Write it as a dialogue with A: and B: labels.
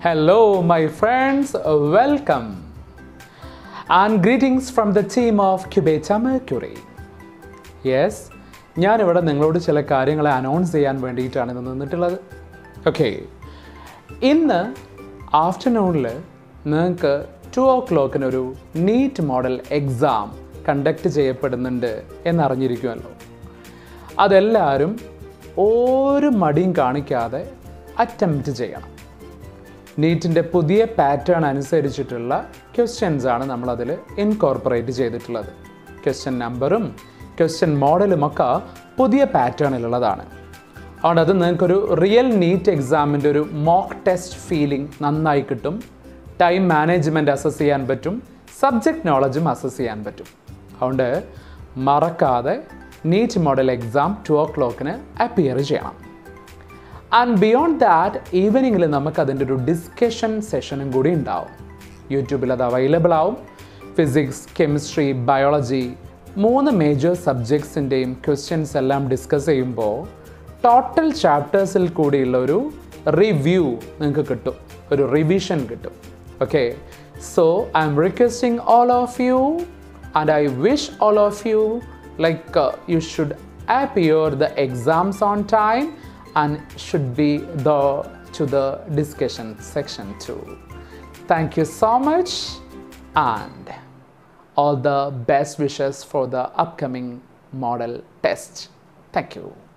A: Hello, my friends, welcome. And greetings from the team of Cubeta Mercury. Yes ഞാനിവിടെ നിങ്ങളോട് ചില കാര്യങ്ങളെ announce ചെയ്യാൻ വേണ്ടിയിട്ടാണ് ഇന്ന് നിന്നിട്ടുള്ളത് ഓക്കെ ഇന്ന് ആഫ്റ്റർനൂണിൽ നിങ്ങൾക്ക് ടു ഓ ക്ലോക്കിനൊരു നീറ്റ് മോഡൽ എക്സാം കണ്ടക്ട് ചെയ്യപ്പെടുന്നുണ്ട് എന്നറിഞ്ഞിരിക്കുമല്ലോ അതെല്ലാവരും ഒരു മടിയും കാണിക്കാതെ അറ്റംപ്റ്റ് ചെയ്യണം നീറ്റിൻ്റെ പുതിയ പാറ്റേൺ അനുസരിച്ചിട്ടുള്ള ക്വസ്റ്റ്യൻസ് ആണ് നമ്മളതിൽ ഇൻകോർപ്പറേറ്റ് ചെയ്തിട്ടുള്ളത് ക്വസ്റ്റ്യൻ നമ്പറും ക്വസ്റ്റ്യൻ മോഡലുമൊക്കെ പുതിയ പാറ്റേണിലുള്ളതാണ് അതുകൊണ്ട് അത് നിങ്ങൾക്കൊരു റിയൽ നീറ്റ് എക്സാമിൻ്റെ ഒരു മോക്ക് ടെസ്റ്റ് ഫീലിംഗ് നന്നായി കിട്ടും ടൈം മാനേജ്മെൻറ്റ് അസസ് ചെയ്യാൻ പറ്റും സബ്ജക്റ്റ് നോളജും അസസ് ചെയ്യാൻ പറ്റും അതുകൊണ്ട് മറക്കാതെ നീറ്റ് മോഡൽ എക്സാം ടു ഓ ക്ലോക്കിന് അപ്പിയർ ചെയ്യണം ആൻഡ് ബിയോണ്ട് ദാറ്റ് ഈവനിങ്ങിൽ നമുക്ക് അതിൻ്റെ ഒരു ഡിസ്കഷൻ സെഷനും കൂടി ഉണ്ടാവും യൂട്യൂബിൽ അത് അവൈലബിൾ ആവും ഫിസിക്സ് കെമിസ്ട്രി ബയോളജി മൂന്ന് മേജർ സബ്ജക്ട്സിൻ്റെയും ക്വസ്റ്റ്യൻസ് എല്ലാം ഡിസ്കസ് ചെയ്യുമ്പോൾ ടോട്ടൽ ചാപ്റ്റേഴ്സിൽ കൂടിയുള്ള ഒരു റിവ്യൂ നിങ്ങൾക്ക് കിട്ടും ഒരു റിവിഷൻ കിട്ടും okay so I'm requesting all of you and I wish all of you like you should appear the exams on time and should be the to the discussion section too thank you so much and all the best wishes for the upcoming model test thank you